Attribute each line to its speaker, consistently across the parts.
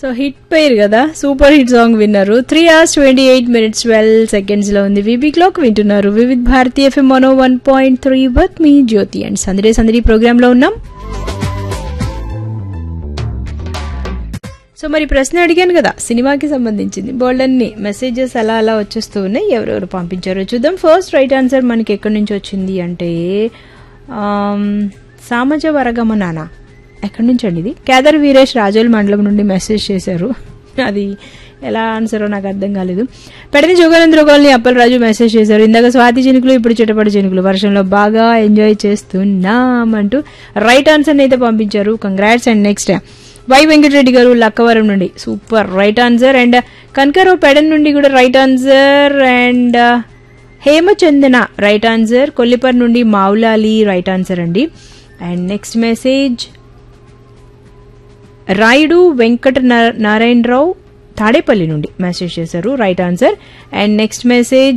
Speaker 1: so hit పేరు కదా super hit song విన్నారు three hours twenty eight minutes twelve seconds లో ఉంది విబీ క్లాక్ వింటున్నారు వివిధ్ భారతి ఎఫ్ఎం మనో వన్ పాయింట్ త్రీ బట్ మీ జ్యోతి అండ్ సందడే సందడి ప్రోగ్రామ్ లో ఉన్నాం సో మరి ప్రశ్న అడిగాను కదా సినిమాకి సంబంధించింది బోల్డ్ అన్ని మెసేజెస్ అలా అలా వచ్చేస్తూ ఉన్నాయి ఎవరెవరు పంపించారో చూద్దాం ఫస్ట్ రైట్ ఆన్సర్ మనకి ఎక్కడి నుంచి వచ్చింది అంటే ఆమ్, సామజ వరగమనాన ఎక్కడి నుంచి అండి ఇది కేదార్ వీరేష్ రాజోల్ మండలం నుండి మెసేజ్ చేశారు అది ఎలా ఆన్సరో నాకు అర్థం కాలేదు పెడని జోగానంద్ర కాలనీ అప్పలరాజు మెసేజ్ చేశారు ఇందాక స్వాతి చినుకులు ఇప్పుడు చిటపడి చినుకులు వర్షంలో బాగా ఎంజాయ్ చేస్తున్నాం అంటూ రైట్ ఆన్సర్ అయితే పంపించారు congrats and next Y Venkatareddy గారు లక్కవరం నుండి super right answer and Kanakarao Pedana నుండి కూడా right answer and Hemachandana right answer Kollipara నుండి మావులాలి రైట్ ఆన్సర్ అండి and next message Rayudu Venkata నా- నారాయణరావు తాడేపల్లి నుండి మెసేజ్ చేశారు right answer and next message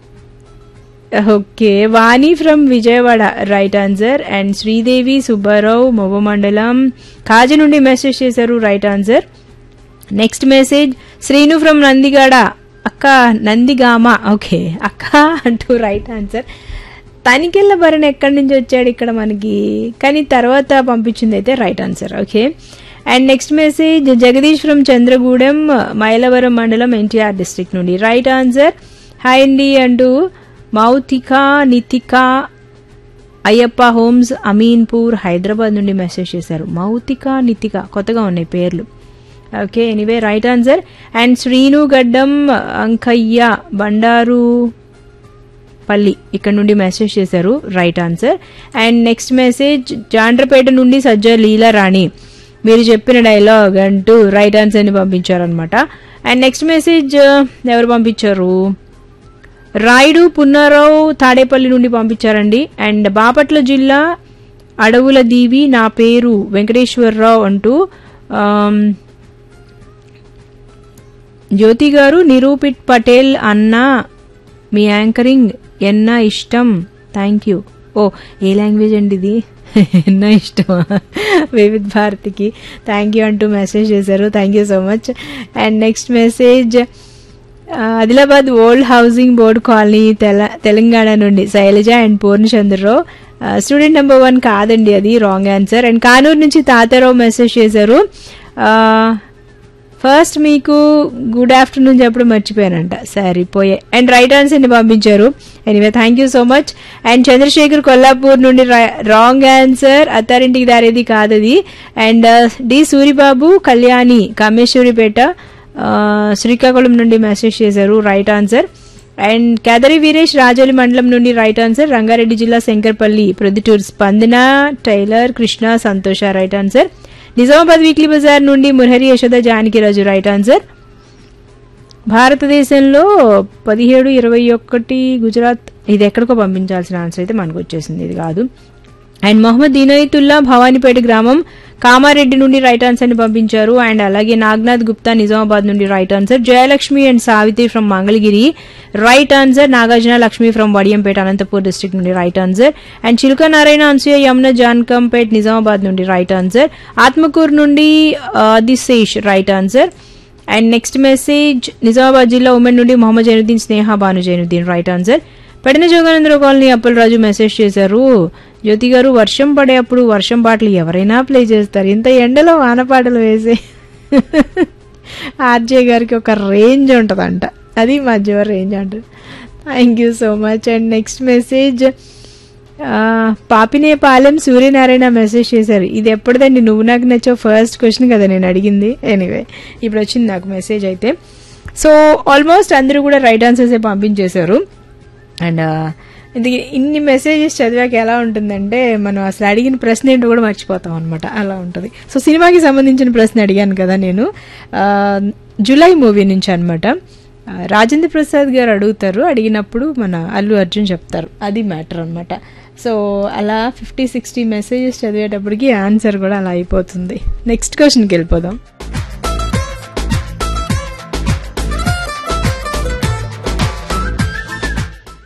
Speaker 1: okay Vani from Vijayawada right answer and Sridevi Subbarao Mova మండలం కాజి నుండి మెసేజ్ చేశారు right answer next message Srinu from నందిగాడ అక్క నందిగామ ఓకే అక్క అంటూ రైట్ ఆన్సర్ తనికెళ్ళ భరణ్ ఎక్కడి నుంచి వచ్చాడు ఇక్కడ మనకి కానీ తర్వాత పంపించింది అయితే right answer okay and next message Jagadish from Chandragudem Mylavaram మండలం ఎన్టీఆర్ డిస్ట్రిక్ట్ నుండి రైట్ ఆన్సర్ హాయ్ అండి అంటూ మౌతిక నితిక అయ్యప్ప హోమ్స్ అమీన్పూర్ హైదరాబాద్ నుండి మెసేజ్ చేశారు మౌతిక నితిక కొత్తగా ఉన్నాయి పేర్లు okay anyway right answer and Srinu Gaddam Ankaiah Bandarupalli ఇక్కడ నుండి మెసేజ్ చేశారు right answer and next message Jandrapeta నుండి సజ్జ లీలా రాణి మీరు చెప్పిన డైలాగ్ అంటూ రైట్ ఆన్సర్ని పంపించారనమాట అండ్ నెక్స్ట్ మెసేజ్ ఎవరు పంపించారు రాయుడు పున్నారావు తాడేపల్లి నుండి పంపించారండి అండ్ బాపట్ల జిల్లా అడవుల దీవి నా పేరు వెంకటేశ్వరరావు అంటూ ఆమ్, జ్యోతి గారు నిరూపిట్ పటేల్ అన్న మీ యాంకరింగ్ ఎన్న ఇష్టం థ్యాంక్ యూ ఓ ఏ లాంగ్వేజ్ అండి ఇది ఎన్న ఇష్టమా వివిధ్ భారతికి థ్యాంక్ యూ అంటూ మెసేజ్ చేశారు thank you so much and next message Adilabad old housing board colony తెల తెలంగాణ నుండి Sailaja and Purnachandrarao student number one కాదండి అది రాంగ్ ఆన్సర్ అండ్ కానూరు నుంచి తాతారావు మెసేజ్ చేశారు ఫస్ట్ మీకు గుడ్ ఆఫ్టర్నూన్ చెప్పడం మర్చిపోయానంట సరిపోయే అండ్ రైట్ ఆన్సర్ని పంపించారు anyway thank you so much and Chandrasekhar Kollapur నుండి రాంగ్ ఆన్సర్ అత్తారింటికి దారేది కాదది అండ్ డి సూరిబాబు కళ్యాణి కామేశ్వరిపేట ఆ, శ్రీకాకుళం నుండి మెసేజ్ చేశారు right answer and Kedari Veeresh Rajoli మండలం నుండి రైట్ ఆన్సర్ రంగారెడ్డి జిల్లా శంకర్పల్లి ప్రొద్దుటూరు స్పందన tailor Krishna Santosha right answer Nizamabad weekly బజార్ నుండి మురహరి యశోద జానకిరాజు రైట్ ఆన్సర్ భారతదేశంలో పదిహేడు ఇరవై ఒకటి గుజరాత్ ఇది ఎక్కడికో పంపించాల్సిన ఆన్సర్ అయితే మనకు వచ్చేసింది ఇది కాదు అండ్ మొహమ్మద్ దీనయితుల్లా భవానీపేట గ్రామం కామారెడ్డి నుండి రైట్ ఆన్సర్ ని పంపించారు అండ్ అలాగే నాగ్నాథ్ గుప్తా నిజామాబాద్ నుండి right answer Jayalakshmi and Savitri from Mangalagiri right answer Nagarjuna Lakshmi from Vadiyampeta Anantapur district నుండి right answer and Chiluka Narayana Anasuya Yamuna Jankampet Nizamabad నుండి రైట్ ఆన్సర్ ఆత్మకూరు నుండి Adishesh right answer and next message Nizamabad జిల్లా ఉమెన్ నుండి Mohammed Zainuddin Sneha Bhanu Zainuddin right answer Pedana Joganandra colony Appalaraju message చేశారు జ్యోతి గారు వర్షం పడేటప్పుడు వర్షం పాటలు ఎవరైనా ప్లే చేస్తారు ఇంత ఎండలో వాన పాటలు వేసే ఆర్జే గారికి ఒక రేంజ్ ఉంటుందంట అది మధ్య రేంజ్ అంటారు thank you so much and next message Papinepalem Suryanarayana message చేశారు ఇది ఎప్పటిదండి నువ్వు నాకు నచ్చావు ఫస్ట్ క్వశ్చన్ కదా నేను అడిగింది ఎనీవే ఇప్పుడు వచ్చింది నాకు మెసేజ్ అయితే సో ఆల్మోస్ట్ అందరూ కూడా రైట్ ఆన్సర్స్ పంపించేశారు అండ్ ఇందుకే ఇన్ని మెసేజెస్ చదివాక ఎలా ఉంటుందంటే మనం అసలు అడిగిన ప్రశ్న ఏంటో కూడా మర్చిపోతాం అనమాట అలా ఉంటుంది సో సినిమాకి సంబంధించిన ప్రశ్న అడిగాను కదా నేను ఆ, జులై మూవీ నుంచి అనమాట రాజేంద్ర ప్రసాద్ గారు అడుగుతారు అడిగినప్పుడు మన అల్లు అర్జున్ చెప్తారు అది మ్యాటర్ అనమాట సో అలా ఫిఫ్టీ సిక్స్టీ మెసేజెస్ చదివేటప్పటికి ఆన్సర్ కూడా అలా అయిపోతుంది నెక్స్ట్ క్వశ్చన్కి వెళ్ళిపోదాం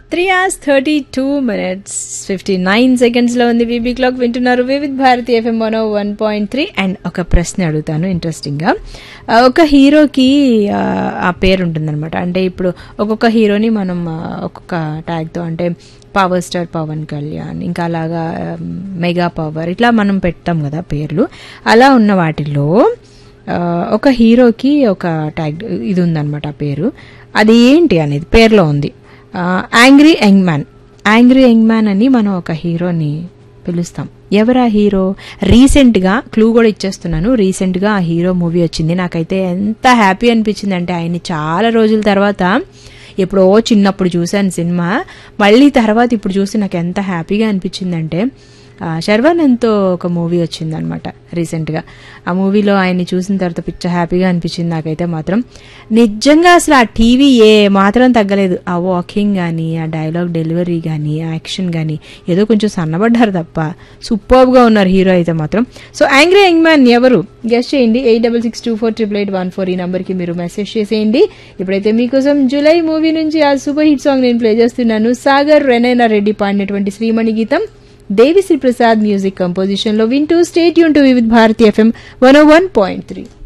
Speaker 1: three hours thirty two minutes fifty nine సెకండ్స్లో ఉంది వీబీ క్లాక్ వింటున్నారు Vividh Bharati FM one one point three and ఒక ప్రశ్న అడుగుతాను ఇంట్రెస్టింగ్గా ఆ, ఒక హీరోకి ఆ, ఆ పేరు ఉంటుందన్నమాట అంటే ఇప్పుడు ఒక్కొక్క హీరోని మనం ఆ, ఒక్కొక్క ట్యాగ్తో అంటే పవర్ స్టార్ పవన్ కళ్యాణ్ ఇంకా అలాగా మెగా పవర్ ఇట్లా మనం పెట్టాం కదా పేర్లు అలా ఉన్న వాటిల్లో ఆ, ఒక హీరోకి ఒక ట్యాగ్ ఇది ఉందన్నమాట ఆ పేరు అది ఏంటి అనేది పేర్లో ఉంది angry young man angry young man అని మనం ఒక హీరోని పిలుస్తాం ఎవరా హీరో రీసెంట్గా క్లూ కూడా ఇచ్చేస్తున్నాను రీసెంట్గా ఆ హీరో మూవీ వచ్చింది నాకైతే ఎంత హ్యాపీ అనిపించింది అంటే ఆయన్ని చాలా రోజుల తర్వాత ఎప్పుడో చిన్నప్పుడు చూశాను సినిమా మళ్ళీ తర్వాత ఇప్పుడు చూసి నాకు ఎంత హ్యాపీగా అనిపించిందంటే ఆ, శర్వానంద్తో ఒక మూవీ వచ్చింది అనమాట రీసెంట్గా ఆ మూవీలో ఆయన్ని చూసిన తర్వాత పిచ్చ హ్యాపీగా అనిపించింది నాకైతే మాత్రం నిజంగా అసలు ఆ టీవీ ఏ మాత్రం తగ్గలేదు ఆ వాకింగ్ కానీ ఆ డైలాగ్ డెలివరీ కానీ ఆ యాక్షన్ కానీ ఏదో కొంచెం సన్నబడ్డారు తప్ప సూపర్గా ఉన్నారు హీరో అయితే మాత్రం సో యాంగ్రీ యంగ్ మ్యాన్ ఎవరు గెస్ట్ చేయండి eight double six two four triple eight one four ఈ నంబర్కి మీరు మెసేజ్ చేసేయండి ఇప్పుడైతే మీకోసం జూలై మూవీ నుంచి ఆ సూపర్ హిట్ సాంగ్ నేను ప్లే చేస్తున్నాను సాగర్ రెనైనా రెడ్డి పాడినటువంటి శ్రీమణి గీతం దేవిశ్రీ ప్రసాద్ మ్యూజిక్ కంపోజిషన్ లో వింటూ stay tune to Vividh Bharati FM one one point three